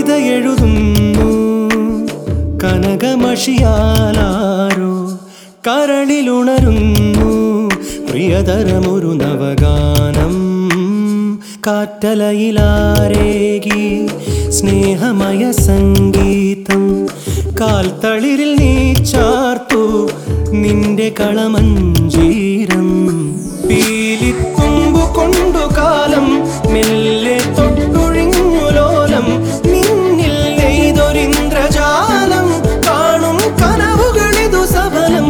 കവിത എഴുതുന്നു കനകമഷിയാലാരോ കരളിലുണരുന്നു പ്രിയതരമൊരു നവഗാനം കാറ്റലയിലാരേകി സ്നേഹമയ സംഗീതം കാൽത്തളിരിൽ നീ ചാർത്തു നിന്റെ കളമഞ്ചീരം പീലിത്തുമ്പു കൊണ്ടു കാലം മെല്ലെ തൊട്ടൊഴിഞ്ഞു ലോലം നിന്നിൽ നെയ്തൊരിന്ദ്രജാലം കാണും കനവുകളിതു സഫലം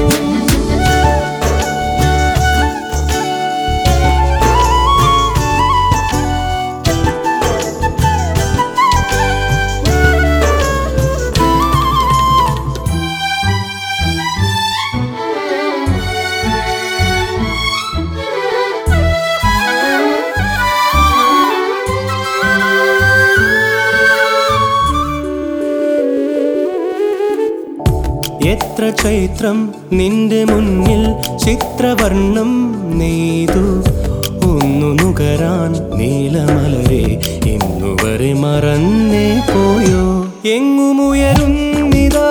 എത്ര ചൈത്രം നിന്റെ മുന്നിൽ ചിത്രവർണ്ണം നെയ്തു ഒന്നു നുകരാൻ നീലമലരെ ഇന്നുവരെ മറന്നേ പോയോ എങ്ങുമുയരുന്നിതാ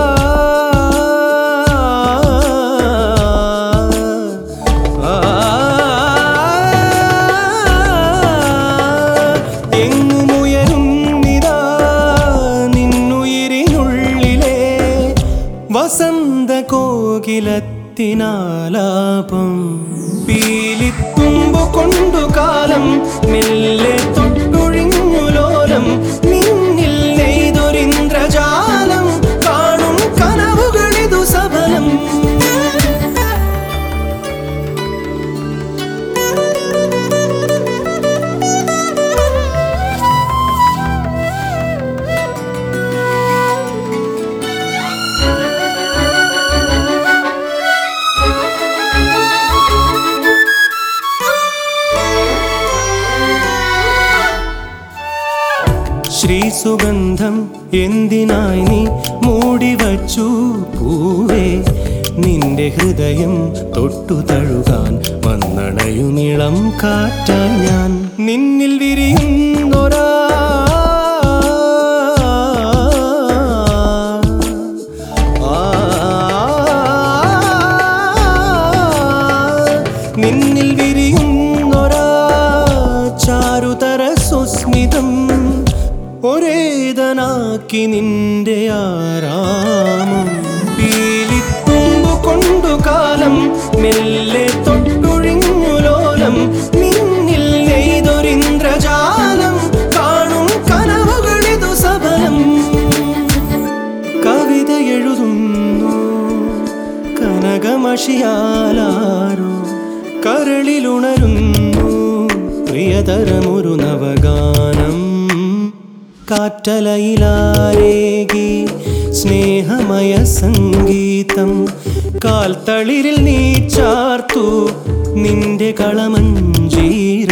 എങ്ങുമുയരുന്നിതാ നിന്നുയിരിനുള്ളിലെ വസന്ത കോകിലത്തിനാലാപം പീലിത്തുമ്പു കൊണ്ടു കാലം മെല്ലെ തൊട്ടൊഴിഞ്ഞു ലോലം നിന്നിൽ നെയ്തൊരിന്ദ്രജാലം കാണും കനവുകളിതു സഫലം ശ്രീസുഗന്ധം എന്തിനായി നീ മൂടി വച്ചു പൂവേ നിന്റെ ഹൃദയം തൊട്ടു തഴുകാൻ വന്നണയുമിളം കാറ്റാൻ ഞാൻ നിന്നിൽ വിരിയുന്നൊരാ നിന്നിൽ വിരിയുന്നൊരാ ചാരുതര സുസ്മിതം ഒരേതനാക്കി നിന്റെ ആരാമം പീലിത്തുമ്പു കൊണ്ടു കാലം മെല്ലെ തൊട്ടൊഴിഞ്ഞു ലോലം നിന്നിൽ നെയ്തൊരിന്ദ്രജാലം കാണും കനവുകളിതു സഫലം കവിത എഴുതുന്നു കനകമഷിയാലാരോ കരളിലുണരുന്നു പ്രിയതരമൊരു നവഗാനം കാറ്റലയിലാരേകി സ്നേഹമയ സംഗീതം കാൽത്തളിരിൽ നീ ചാർത്തു നിന്റെ കളമഞ്ചീ